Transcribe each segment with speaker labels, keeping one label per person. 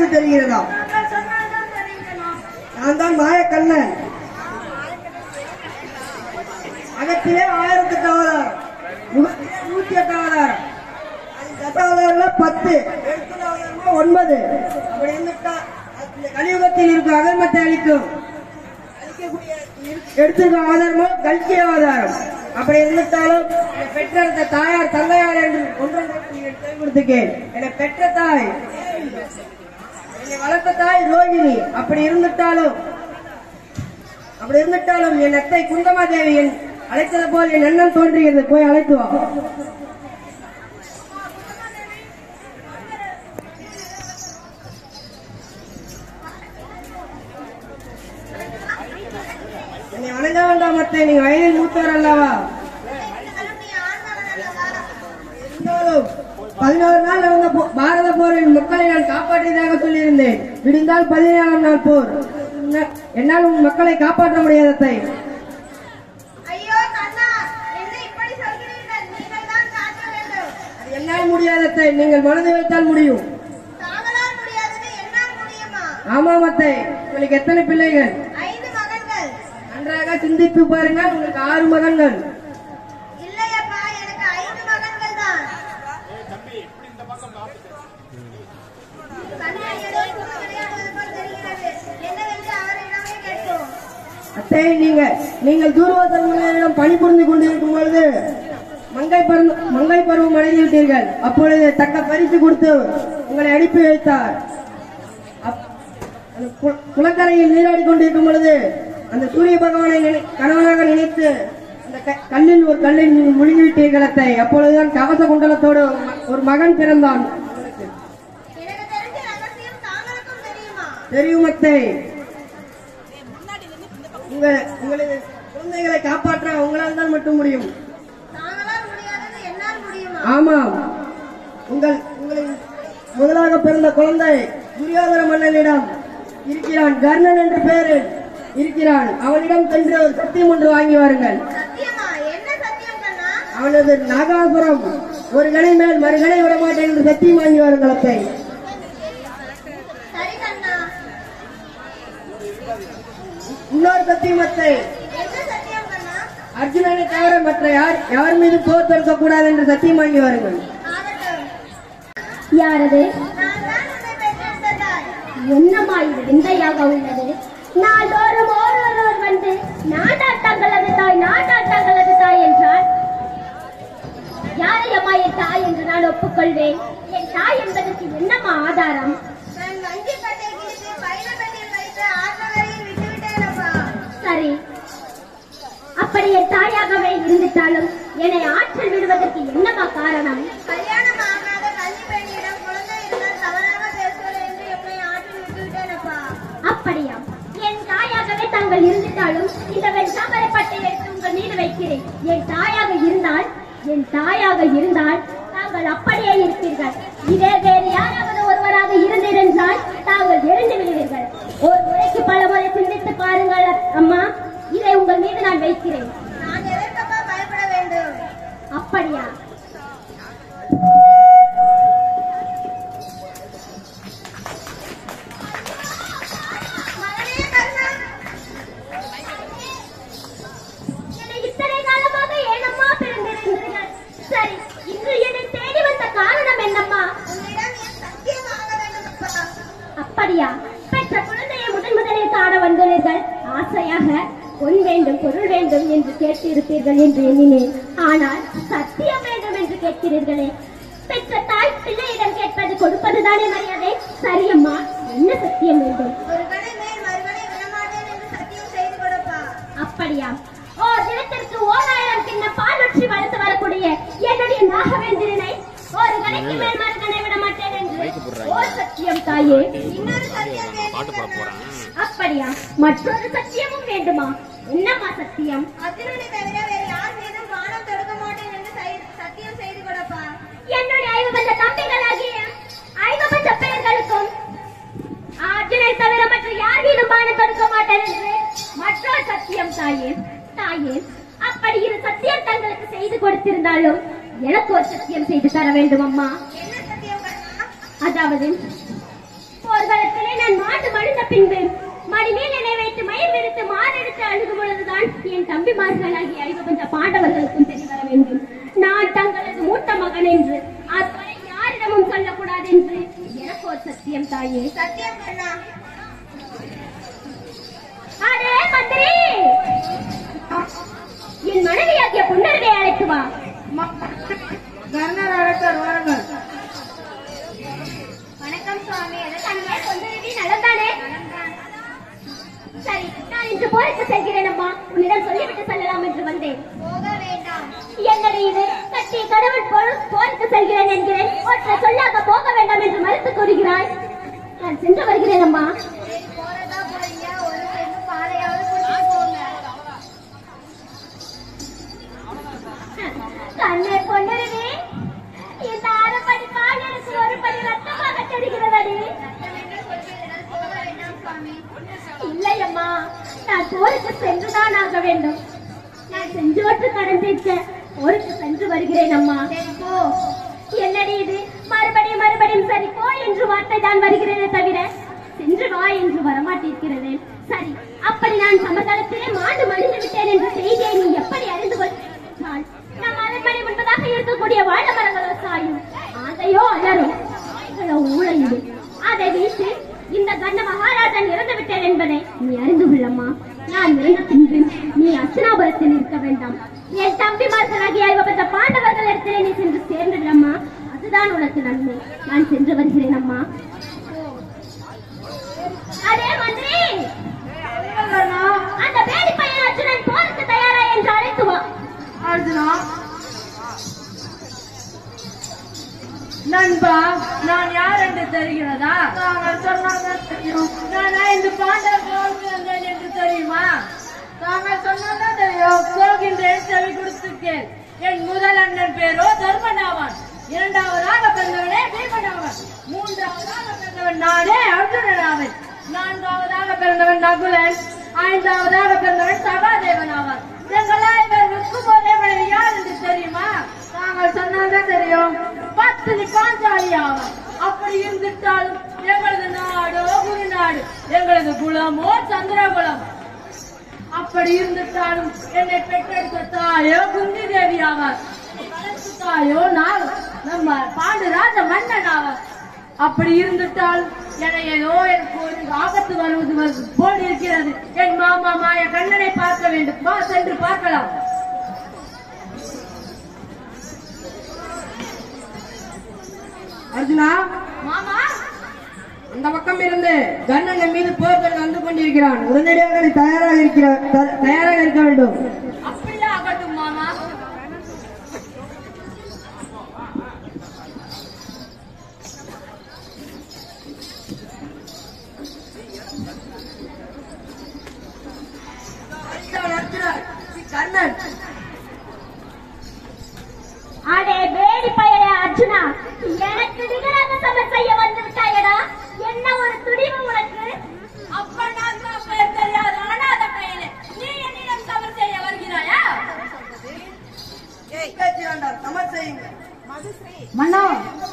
Speaker 1: என்று தெரிகிறதா
Speaker 2: தாங்கள் சொன்னால்தான் தெரியுமா
Speaker 1: நான் தான் மாயக்கண்ணன் அகத்திலே ஆயிரத்துக்கு அவதாரம் முகத்திலே நூத்தி எட்டு அவதாரம் அது தசாவதாரம்ல பத்து எழுத்துல அவதாரமா ஒன்பது அப்படி இருந்துட்டா இந்த கலியுகத்தில் இருக்க அகர்மத்தை அளிக்கும் அளிக்கக்கூடிய எடுத்திருக்க அவதாரமோ கல்கி அவதாரம் அப்படி இருந்துட்டாலும் என்னை பெற்றெடுத்த தாயார் தந்தையார் என்று ஒன்றொன்று தேர்ந்தெடுத்துக்கேன் என்னை பெற்ற தாய் என்னை வளர்த்த தாய் ரோகிணி அப்படி இருந்துட்டாலும் அப்படி இருந்துட்டாலும் என் அத்தை குந்தமாதேவி என் அழைத்தது போல் என் எண்ணம் தோன்றுகிறது போய் அழைத்து வா என்னை வணங்க வேண்டாம் அத்தை நீங்க வயதில் மூத்தவர் அல்லவா இருந்தாலும் பதினோரு நாள் நடந்த போ- பாரத போரில் மக்களை நான் காப்பாற்றியதாக சொல்லியிருந்தேன் விடிந்தால் பதினேழாம் நாள் போர் என்ன- என்னால் உன் மக்களை காப்பாற்ற முடியாது அத்தை
Speaker 2: ஐயோ கண்ணா என்ன இப்படி சொல்கிறீர்கள் நீங்கள் தான் காக்க வேண்டும்
Speaker 1: அது என்னால் முடியாது அத்தை நீங்கள் மனது வைத்தால் முடியும்
Speaker 2: தாங்களால் முடியாதது என்னால் முடியுமா
Speaker 1: ஆமாம் அத்தை உங்களுக்கு எத்தனை பிள்ளைகள்
Speaker 2: ஐந்து மகன்கள்
Speaker 1: நன்றாக சிந்தித்து பாருங்கள் உங்களுக்கு ஆறு மகன்கள்
Speaker 2: இல்லையப்பா எனக்கு ஐந்து மகன்கள் தான் கண்ணா ஏதோ சும்மா விளையாடுவது போல் தெரிகிறது என்னவென்று அவரிடமே கேட்போம்
Speaker 1: அத்தை நீங்க நீங்கள் தூர்வாசனிடம் பணிபுரிந்து கொண்டிருக்கும் பொழுது மங்கை பருவம் மங்கை பருவம் அடைந்து விட்டீர்கள் அப்பொழுது தக்க பரிசு கொடுத்து உங்களை அனுப்பி வைத்தார் அப்- அந்த கு- குளக்கரையில் நீராடி கொண்டிருக்கும் பொழுது அந்த சூரிய பகவானை நினை- கணவனாக நினைத்து அந்த க- கல்லில் ஒரு கல்லை நீங்கள் முழுங்கி விட்டீர்கள் அத்தை அப்பொழுதுதான் கவச குண்டலத்தோடு ஒரு ம- ஒரு மகன் பிறந்தான்
Speaker 2: எனக்கு தெரிஞ்ச ரகசியம் தாங்களுக்கும் தெரியுமா
Speaker 1: தெரியும் அத்தை உங்க உங்களது குழந்தைகளை காப்பாற்ற உங்களால் தான் மட்டும் முடியும்
Speaker 2: தாங்களால் முடியாதது என்னால் முடியுமா
Speaker 1: ஆமாம் உங்கள் உங்களின் முதலாக பிறந்த குழந்தை துரியோதன மன்னனிடம் இருக்கிறான் கர்ணன் என்ற பெயரில் இருக்கிறான் அவனிடம் சென்று ஒரு சத்தியம் ஒன்று வாங்கி வாருங்கள்
Speaker 2: சத்தியமா என்ன சத்தியம் கண்ணா
Speaker 1: அவனது நாகாசுரம் ஒரு கணை மேல் மறுகணை விட மாட்டேன் என்று சத்தியம் வாங்கி வாருங்கள் அத்தை
Speaker 2: சரி கண்ணா
Speaker 1: இன்னொரு சத்தியம் அத்தை
Speaker 2: என்ன சத்தியம் கண்ணா
Speaker 1: அர்ஜுனனை தவிர மற்ற யார் யார் மீது போர் தொடுக்க கூடாது என்று சத்தியம் வாங்கி வாருங்கள்
Speaker 2: ஆகட்டும்
Speaker 3: யாரது
Speaker 2: நான் தான் உன்னை பெற்றெடுத்த தாய்
Speaker 3: என்னம்மா இது விந்தையாக உள்ளது நாள்தோறும் ஒருவர் வந்து நாட்டாட்டங்களது தாய் நாட்டாட்டங்களது தாய் என்றார் யாரையம்மா என் தாய் என்று நான் ஒப்புக்கொள்வேன் என் தாய் என்பதற்கு என்னம்மா ஆதாரம்
Speaker 2: நான் வஞ்சிப்பட்டை கிழித்து பைரப்பட்டியில் வைத்து ஆற்றங்கரையில் விட்டுவிட்டேனப்பா
Speaker 3: சரி அப்படி என் தாயாகவே இருந்துட்டாலும் என்னை ஆற்றல் விடுவதற்கு என்னம்மா காரணம்
Speaker 2: கல்யாணம் ஆகாத கன்னி பெண்ணிடம் குழந்தை இருந்தால் தவறாக பேசுவது என்று என்னை ஆற்றில் விட்டுவிட்டேனப்பா
Speaker 3: அப்படியா என் தாயாகவே தாங்கள் இருந்துட்டாலும் இந்த வெண்சாமரை பட்டை எடுத்து உங்கள் மீது வைக்கிறேன் என் தாயாக இருந்தால் என் தாயாக இருந்தால் தாங்கள் அப்படியே இருப்பீர்கள் இதே வேறு யாராவது ஒருவராக இருந்தீரென்றால் தாங்கள் எரிந்து விடுவீர்கள் ஒரு முறைக்கு பல முறை சிந்தித்து பாருங்கள் அம்மா இதை உங்கள் மீது நான் வைக்கிறேன்
Speaker 2: நான் எதற்கப்பா பயப்பட வேண்டும்
Speaker 3: அப்படியா
Speaker 2: மகனே கண்ணா
Speaker 3: என்னை இத்தனை காலமாக ஏனம்மா பிறந்திருந்தீர்கள் சரி இன்று என்னை தேடி வந்த காரணம் என்னம்மா
Speaker 2: உன்னிடம் என் சத்தியம் ஆக வேண்டுமப்பா
Speaker 3: அப்படியா பெற்ற குழந்தையை முதன் முதலில் காண வந்துள்ளீர்கள் ஆசையாக பொன் வேண்டும் பொருள் வேண்டும் என்று கேட்டிருப்பீர்கள் என்று எண்ணினேன் ஆனால் சத்தியம் வேண்டும் என்று கேட்கிறீர்களே பெற்ற தாய் பிள்ளையிடம் கேட்பது கொடுப்பதுதானே மரியாதை சரியம்மா என்ன சத்தியம் வேண்டும்
Speaker 2: ஒரு கணை மேல் மறுகணை விடமாட்டேன் என்று சத்தியம் செய்து கொடுப்பா
Speaker 3: அப்படியா ஓ தினத்திற்கு ஓராயிரம் கிண்ண பால் ஊற்றி வளர்த்து வரக்கூடிய என்னுடைய நாகவேந்திரனை ஒரு கணைக்கு மேல் மறுகணை விட மாட்டேன் என்று ஓ சத்தியம் தாயே
Speaker 2: இன்னொரு சத்தியம் வேண்டும்
Speaker 3: அப்படியா மற்றொரு சத்தியமும் வேண்டுமா என்னம்மா சத்தியம்
Speaker 2: அர்ஜுனனை தவிர வேறு யார் மீதும் பானம் தொடுக்க மாட்டேன் என்று செய்- சத்தியம் செய்து கொடுப்பா
Speaker 3: என்னுடைய ஐவபந்த தம்பிகளாகிய ஐவபந்த பெயர்களுக்கும் அர்ஜுனை தவிர மற்ற யார் மீதும் பானம் தொடுக்க மாட்டேன் என்று மற்றொரு சத்தியம் தாயே தாயே அப்படி இரு சத்தியம் தங்களுக்கு செய்து கொடுத்திருந்தாலும் எனக்கு ஒரு சத்தியம் செய்து தர வேண்டும் அம்மா
Speaker 2: என்ன சத்தியம் கண்ணா
Speaker 3: அதாவது போர்கள் பின்பு மடிமேல் என்னை வைத்து மயிர் விரித்து மாரெடுத்து அழுகும் பொழுதுதான் என் தம்பிமார்களாகிய ஐவபஞ்ச பாண்டவர்களுக்கும் தெரிய வர வேண்டும் நான் தங்களது மூத்த மகன் என்று அதுவரை யாரிடமும் சொல்லக்கூடாது என்று எனக்கு ஒரு சத்தியம் தாயே
Speaker 2: சத்தியம் கண்ணா
Speaker 3: அடே மந்திரி என் மனைவியாகிய புன்னருவை அழைத்து வா
Speaker 1: கர்ணர் அழைத்தார் வாருங்கள்
Speaker 2: வணக்கம் சுவாமி
Speaker 3: தன்னை புன்னருவி நலந்தானே சரி நான் இன்று போருக்கு செல்கிறேன் அம்மா உன்னிடம் சொல்லிவிட்டு செல்லலாம் என்று வந்தேன்
Speaker 2: போக வேண்டாம்
Speaker 3: என்னடி இது கட்டி கடவுள் போல் போருக்கு செல்கிறேன் என்கிறேன் ஒற்றை சொல்லாக போக வேண்டாம் என்று மறுத்து கூறுகிறாய் நான் சென்று வருகிறேன் அம்மா
Speaker 2: சரி, போறதா போறீங்க ஒரு சென்று பாலையாவது குடிச்சு போங்க
Speaker 3: கண்ணே பொன்னருவி இந்த அரைப்படி பால் எனக்கு ஒரு படி ரத்தமாக தெரிகிறதடி
Speaker 2: சத்தம் என்று சொல்கிறீர்கள் போக வேண்டாம் சுவாமி
Speaker 3: இல்லை அம்மா நான் போருக்கு சென்றுதான் ஆக வேண்டும் நான் செஞ்சோற்று கடன் தீர்க்க போருக்கு சென்று வருகிறேன் அம்மா
Speaker 2: சரி போ
Speaker 3: என்னடி இது மறுபடியும் மறுபடியும் சரி போ என்று வார்த்தை தான் வருகிறதே தவிர சென்று வா என்று வரமாட்டிருக்கிறதே சரி அப்படி நான் சமதளத்திலே மாண்டு மடிந்து விட்டேன் என்ற செய்தியை நீ எப்படி அறிந்து கொண்டால் நம் அரண்மனை முன்பதாக இருக்கக்கூடிய வாழ மரங்களோ சாயும் அதையோ அலரும் காய்களோ ஊழையிடும் அதை வீசி இந்த கண்ண மகாராஜன் இறந்து விட்டேன் என்பதை நீ அறிந்து கொள்ளம்மா நான் இறந்த பின்பு நீ அர்ச்சனாபுரத்தில் இருக்க வேண்டாம் என் தம்பிமார்களாகிய ஐவபத்த பாண்டவர்கள் இடத்திலே நீ சென்று சேர்ந்துடம்மா அதுதான் உனக்கு நன்மை நான் சென்று வருகிறேன் அம்மா அதே மந்திரி அந்த பேடி பையன் அர்ஜுனன் போருக்கு தயாரா என்று அழைத்து வா
Speaker 1: அர்ஜுனா நண்பா நான் யார் என்று தெரிகிறதா நாங்கள் சொன்னாங்க தெரியும் நான் ஐந்து பாண்டவர் போருக்கு வந்தேன் என்று தெரியுமா நாங்கள் சொன்னாங்க தெரியும் போகின்றேன் செவி கொடுத்துக்கேன் என் முதல் அண்ணன் பேரோ தர்மனாவான் இரண்டாவதாக பிறந்தவனே பீமனாவன் மூன்றாவதாக பிறந்தவன் நானே அர்ஜுனனாவன் நான்காவதாக பிறந்தவன் நகுலன் ஐந்தாவதாக பிறந்தவன் சகாதேவன் ஆவான் எங்களா இவர் ஒரே மனைவி யார் என்று தெரியுமா நாங்கள் சொன்னால்தான் தெரியும் பத்தினி பாஞ்சாலி ஆவான் அப்படி இருந்துட்டாலும் எங்களது நாடோ குருநாடு எங்களது குலமோ சந்திரகுலம் அப்படி இருந்துட்டாலும் என்னை பெற்றெடுத்த தாயோ குந்தி தேவி ஆவார் வளர்த்து தாயோ நான் நம்ம பாண்டுராஜ மன்னன் ஆவார் அப்படி இருந்துட்டால் என ஏதோ எனக்கு ஒரு ஆபத்து வருவது வருவது போல் இருக்கிறது என் மாமா மாய கண்ணனை பார்க்க வேண்டும் வா சென்று பார்க்கலாம் அர்ஜுனா
Speaker 2: மாமா
Speaker 1: அந்த பக்கம் இருந்து கண்ணன் மீது போர்கள் வந்து கொண்டிருக்கிறான் உடனடியாக நீ தயாராக இருக்கிற த- தயாராக இருக்க வேண்டும் அப்படியே ஆகட்டும் மாமா கண்ணன்
Speaker 3: அடே பேடி பயலே அர்ஜுனா எனக்கு நிகராக சமர் செய்ய வந்து விட்டாயடா என்ன ஒரு துணிவு உனக்கு
Speaker 1: அப்பனாக்கு அப்பன் தெரியாத அனாத பையனே நீ என்னிடம் தவறு செய்ய வருகிறாயா மன்னா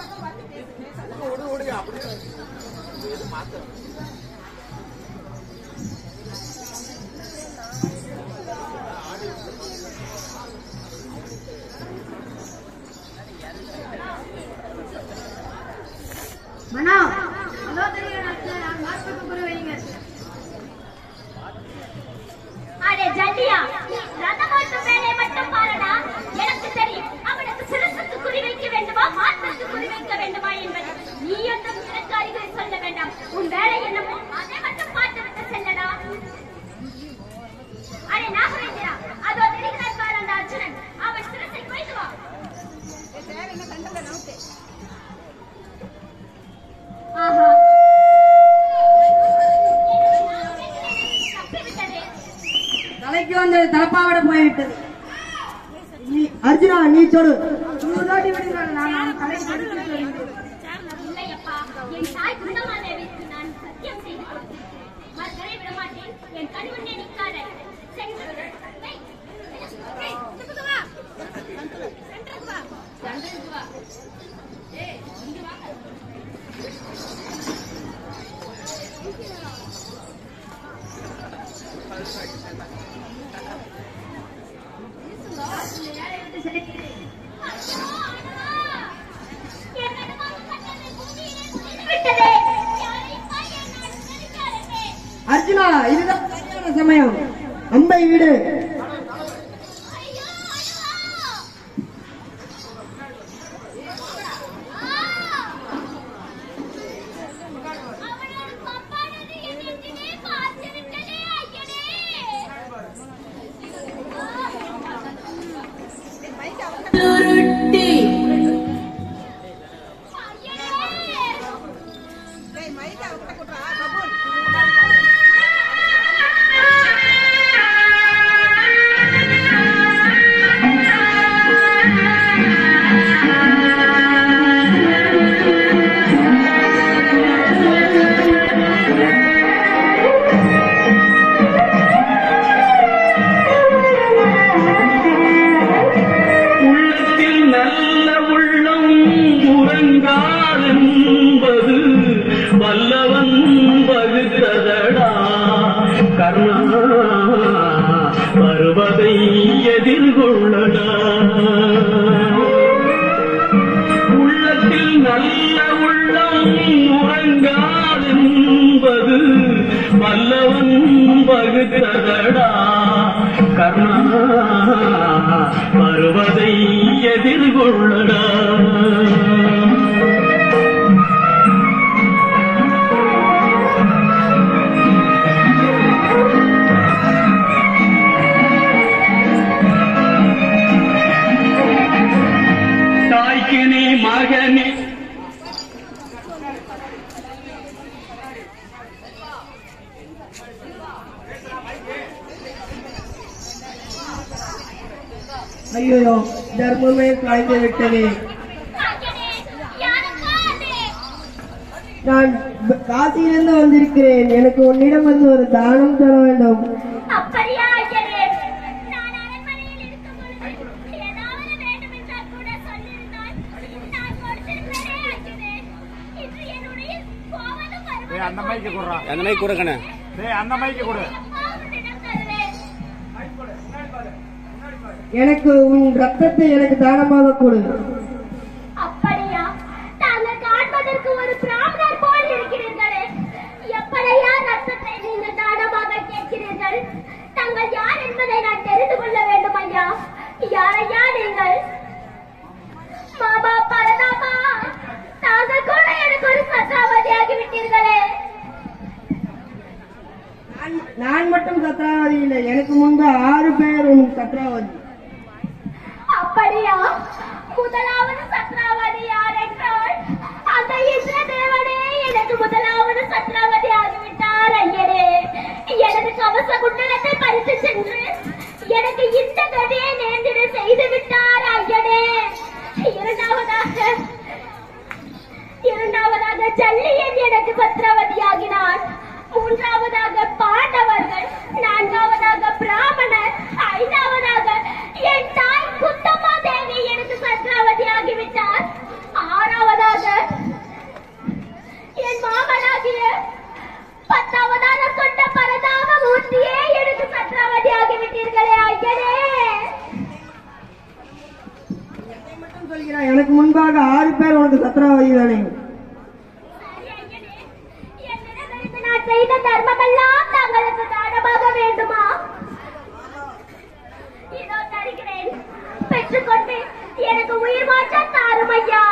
Speaker 1: மன்னா அதோ தெரியும் நான் மாஸ்டருக்கு புரிய வைங்க
Speaker 3: அடே ஜல்லியா ரதம் ஓட்டும் வேலையை மட்டும் பாருடா எனக்கு தெரியும் அவனுக்கு சிரசுக்கு குறி வைக்க வேண்டுமா மாத்திற்கு குறி வைக்க வேண்டுமா என்பது நீ ஒன்றும் எனக்கு அறிவுரை சொல்ல வேண்டாம் உன் வேலை என்னமோ அதை மட்டும் பார்த்து விட்டு செல்லடா அடே நாகவேந்திரா அதோ தெரிகிறார் பார் அந்த அர்ஜுனன் அவன் சிரசை கொய்து வா ஆஹா தப்பிவிட்டதே
Speaker 1: தலைக்கு வந்தது தலப்பாவிட போய்விட்டது நீ அர்ஜுனா நீ சொல்லு நூறு தாட்டி விடுங்கள் நான் தலைக்கு கொடுத்து சொல்லுங்கள்
Speaker 3: இல்லையப்பா என் தாய் குண்டமாதேவிக்கு நான் சத்தியம் செய்து கொடுத்தேன் மறுதலை விடமாட்டேன் என் கண் முன்னே நிற்காத சென்று விடு. ஏய், ஏய், இந்த பக்கம் வா. சென்டருக்கு வா. சென்டருக்கு வா. ஏய், இங்க வா.
Speaker 1: அர்ஜுனா இதுதான் சரியான சமயம் அம்பை விடு
Speaker 4: துருட்டி
Speaker 5: உள்ளத்தில் நல்ல உள்ளம் உறங்காதென்பது வல்லவன் வகுத்ததடா கர்ணா வருவதை எதிர்கொள்ளடா உள்ளத்தில் நல்ல உள்ளம் உறங்காதென்பது வல்லவன் வகுத்ததடா கர்ணா வருவதை எதிர்கொள்ளடா தாய்க்கு நீ மகனே
Speaker 1: ஐயோ தர்மமே காய்ந்து விட்டது நான் ப- காசியிலிருந்து வந்திருக்கிறேன் எனக்கு உன்னிடம் வந்து ஒரு தானம் தர வேண்டும்
Speaker 3: அப்படியா ஐயரே நான் அரண்மனையில் இருக்கும் பொழுது ஏதாவது வேண்டும் என்றால் கூட சொல்லியிருந்தால் நான் கொடுத்திருப்பேனே ஐயரே இன்று என்னுடைய கோவலும்
Speaker 6: டேய் அந்த மைக்கு குடுறா
Speaker 7: அந்த மாதிரி கொடுக்கணே
Speaker 6: டேய் அந்த மைக்கு கொடு
Speaker 3: வருவதிடம் தருவேன்
Speaker 1: எனக்கு உன் ரத்தத்தை எனக்கு தானமாக கொடு
Speaker 3: அப்படியா தாங்கள் காண்பதற்கு ஒரு பிராமணர் போல் இருக்கிறீர்களே எப்படியா ரத்தத்தை நீங்கள் தானமாக கேட்கிறீர்கள் தாங்கள் யார் என்பதை நான் தெரிந்து கொள்ள வேண்டும் ஐயா யாரையா நீங்கள் மாமா பரதாமா தாங்கள் கூட எனக்கு ஒரு சத்ராவதியாகி விட்டீர்களே
Speaker 1: நான்- நான் மட்டும் சத்ராவதி இல்லை எனக்கு முன்பு ஆறு பேர் உன் சத்ராவதி
Speaker 3: அப்படியா முதலாவது சத்ராவதி யார் என்றால் அந்த இந்திர தேவனே எனக்கு முதலாவது சத்ராவதி ஆகிவிட்டார் ஐயரே எனது கவச குண்டலத்தை பறித்து சென்று எனக்கு இந்த கதையை நேர்ந்திட செய்து விட்டார் ஐயனே இரண்டாவதாக இரண்டாவதாக ஜல்லியன் எனக்கு சத்ரவதியாகினார் மூன்றாவதாக பாண்டவர்கள் நான்காவதாக பிராமணர் ஐந்தாவதாக என் தாய் குத்தம்மா தேவி எனக்கு சத்ரவதியாகிவிட்டார் ஆறாவதாக என் மாமனாகிய பத்தாவதாக கொண்ட பரதாம மூர்த்தியே எனக்கு சத்ரவதியாகிவிட்டீர்களே ஐயனே
Speaker 1: என்னை மட்டும் சொல்கிறாய் எனக்கு முன்பாக ஆறு பேர் உனக்கு சத்ராவதி தானே
Speaker 3: என்னிடமிருந்து நான் செய்த தர்மமெல்லாம் தங்களுக்கு தானமாக வேண்டுமா இதோ தருகிறேன் பெற்றுக்கொண்டு எனக்கு உயிர் மாற்றம் தாரும் ஐயா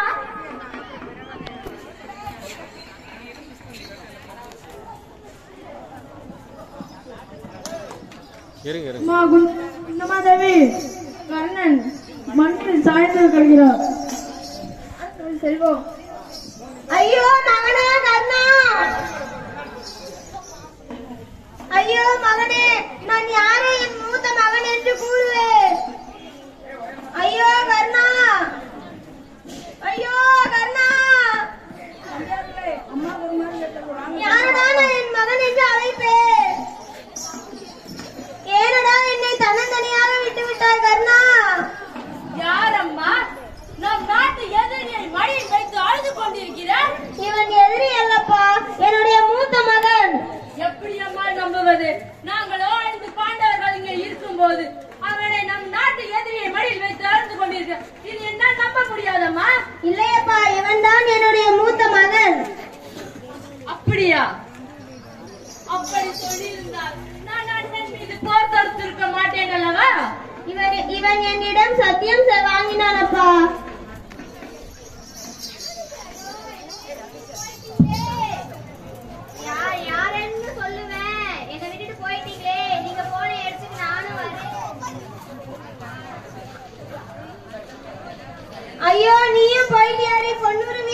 Speaker 7: இருங்க இருங்க
Speaker 1: அம்மா குண்- குண்டமாதேவி கர்ணன் மண்ணில் சாய்ந்து கல்கிறார் செல்வம்
Speaker 2: ஐயோ மகனே கர்ணா ஐயோ மகனே நான் யாரை என் மூத்த மகன் என்று கூறுவேன் ஐயோ கர்ணா ஐயோ கர்ணா யாரடா நான் என் மகன் என்று அழைப்பேன் ஏனடா என்னை தன்னந்தனியாக விட்டு விட்டாய் கர்ணா
Speaker 4: யாரம்மா நம் நாட்டு எதிரியை மடியில் வைத்து அழுது கொண்டிருக்கிறார்
Speaker 2: இவன் எதிரி அல்லப்பா இவன் என்னிடம் சத்தியம் செ- வாங்கினானப்பா
Speaker 3: யார் யாருன்னு சொல்லுவேன் என்னை விட்டுட்டு போயிட்டீங்களே நீங்க போன இடத்துக்கு நானும் வரேன்
Speaker 2: ஐயோ நீயும் போயிட்டியாடி பொண்ணூரு